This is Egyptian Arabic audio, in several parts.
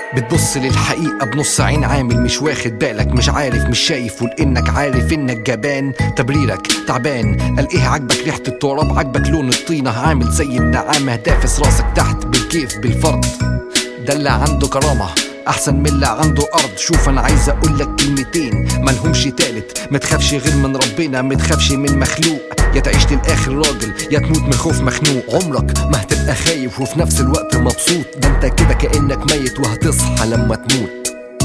بتبص للحقيقة بنص عين عامل مش واخد بالك مش عارف مش شايف ولانك عارف انك جبان تبريرك تعبان قال ايه عجبك ريحة التراب عجبك لون الطينة عامل زي النعامة دافس راسك تحت بالكيف بالفرد ده اللي عنده كرامة احسن من اللي عنده ارض شوف انا عايز اقول لك كلمتين ملهمش تالت ما تخافش غير من ربنا ما تخافش من مخلوق يا تعيش للاخر راجل يا تموت من خوف مخنوق عمرك ما هتبقى خايف وفي نفس الوقت مبسوط ده انت كده كانك ميت وهتصحى لما تموت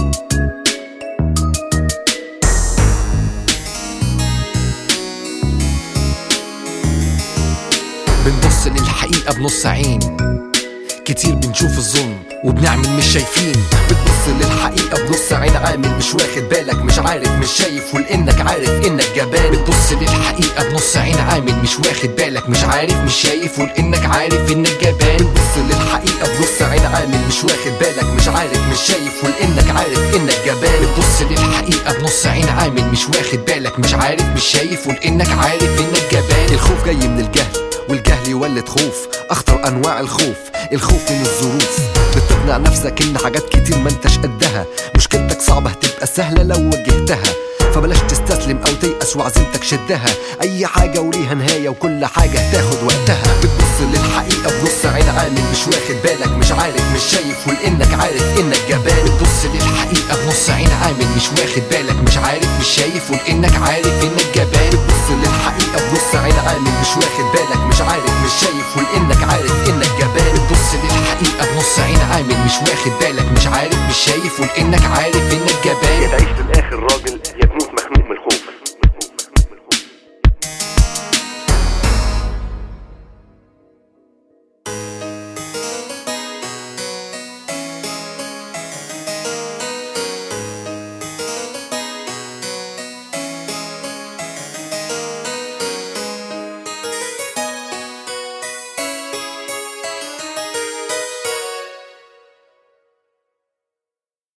بنبص للحقيقة بنص عين كتير بنشوف الظلم وبنعمل مش شايفين بتبص للحقيقة بنص عين عامل مش واخد بالك مش عارف مش شايف ولانك عارف انك جبان بتبص للحقيقة بنص عين عامل مش واخد بالك مش عارف مش شايف ولانك عارف انك جبان بتبص للحقيقة بنص عين عامل مش واخد بالك مش عارف مش شايف ولانك عارف انك جبان بتبص للحقيقة بنص عين عامل مش واخد بالك مش عارف مش شايف ولانك عارف انك جبان الخوف جاي من الجهل والجهل يولد خوف اخطر انواع الخوف الخوف من الظروف بتقنع نفسك ان حاجات كتير ما انتش قدها مشكلتك صعبة هتبقى سهلة لو واجهتها فبلاش تستسلم او تيأس وعزيمتك شدها اي حاجة وليها نهاية وكل حاجة هتاخد وقتها بتبص للحقيقة بنص عين عامل مش واخد بالك مش عارف مش شايف ولانك عارف انك جبان بتبص للحقيقة بنص عين عامل مش واخد بالك مش عارف مش شايف ولانك عارف انك جبان بتبص للحقيقة بنص عين عامل مش واخد بالك مش عارف مش شايف ولانك عارف انك جبان بتبص للحقيقة بنص عين عامل مش واخد بالك مش عارف مش شايف ولانك عارف انك جبان